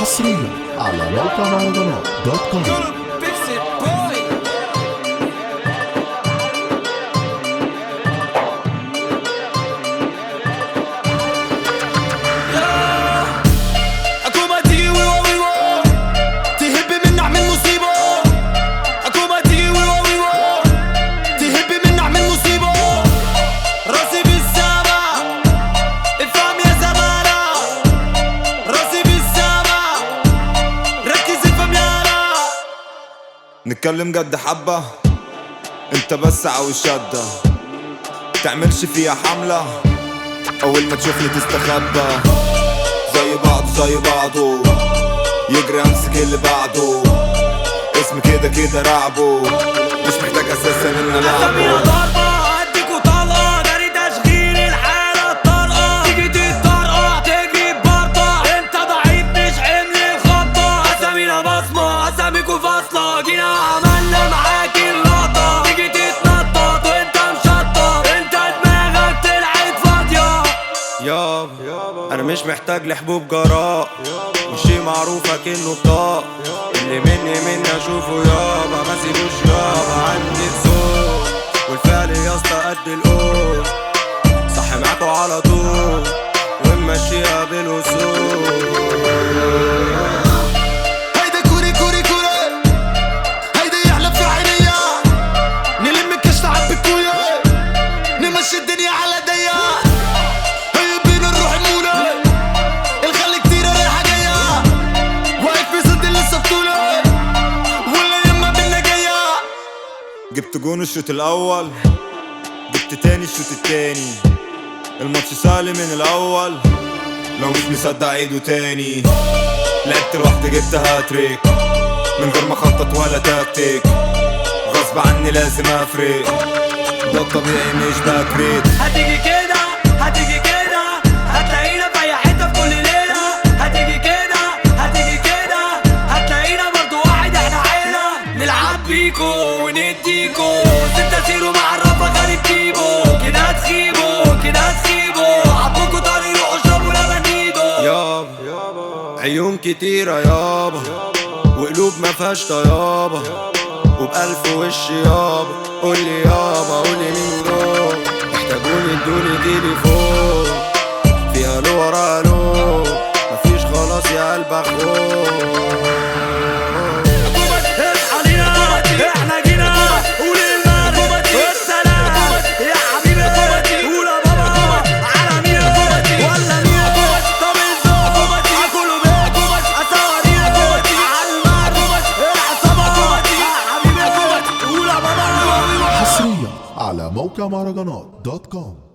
حصريا على موقع مهرجانات دوت كوم Fix it, boy. حكومة تيجي ويوا ويوا تهب من نعمل مصيبة حكومة تيجي ويوا ويوا تهب من نعمل مصيبة راسي بالسما افهم يا زمانة راسي بالسما ركز افهم يالا نتكلم جد حبة انت بس عاوز شدة تعملش فيها حملة اول ما تشوفني تستخبى زي بعض زي بعضه يجري امسك اللي بعده اسم كده كده رعبه مش محتاج اساسا ان سمينا العبه ضربة اديك وطلقة داري تشغيل الحالة الطلقة تيجي تتطرقع تجري ببرطة انت ضعيف مش حمل الخطة اسامينا بصمة اساميكوا فاصلة جينا عملنا معاك اللقطة تيجي تتنطط وانت مشطط انت دماغك طلعت فاضية يابا انا مش محتاج لحبوب جراء مش شي معروفة كأنه بطاق اللي مني مني اشوفه يابا ما سيبوش يابا عندي الصوت والفعل يا اسطى قد القول صح معاكوا على طول ونمشيها بالوصول هيدا كوري كوري كوري هيدا يحلب في عينيا نلم الكاش تعب بكويا نمشي الدنيا على ضيق هيا بينا نروح المولى الخلي كتير رايحة جاية واقف في صد لسه بطولة ولا يما بينا جاية جبت جون الشوط الاول جبت تاني الشوط التاني الماتش سهل من الاول لو مش مصدق عيده تاني لعبت لوحدي جبت هاتريك من غير ما اخطط ولا تكتيك غصب عني لازم افرق ده الطبيعي مش بكريت هتيجي كده هتيجي كده هتلاقينا في اي حته في كل ليله هتيجي كده هتيجي كده هتلاقينا برضو واحد احنا عيله نلعب بيكو ونديكو ستة زيرو معرفة غريب كيبو كده هتخيبوا كده هتخيبوا عبوكوا طريق روحوا اشربوا لبنيدو يابا عيون كتيرة يابا وقلوب ما فيهاش طيابة وبألف وش يابا قولي يابا قولي مين دول محتاجوني ادوني تليفون فيها لو ورا لو مفيش خلاص يا قلب اخوك علينا احنا جينا قول المال والسلام يا حبيبي قول يا بابا على مين ولا مين طب الذوق كله بيك اسوارينا على المال العصابة يا حبيبي قول يا بابا حصريا على موقع مهرجانات دوت كوم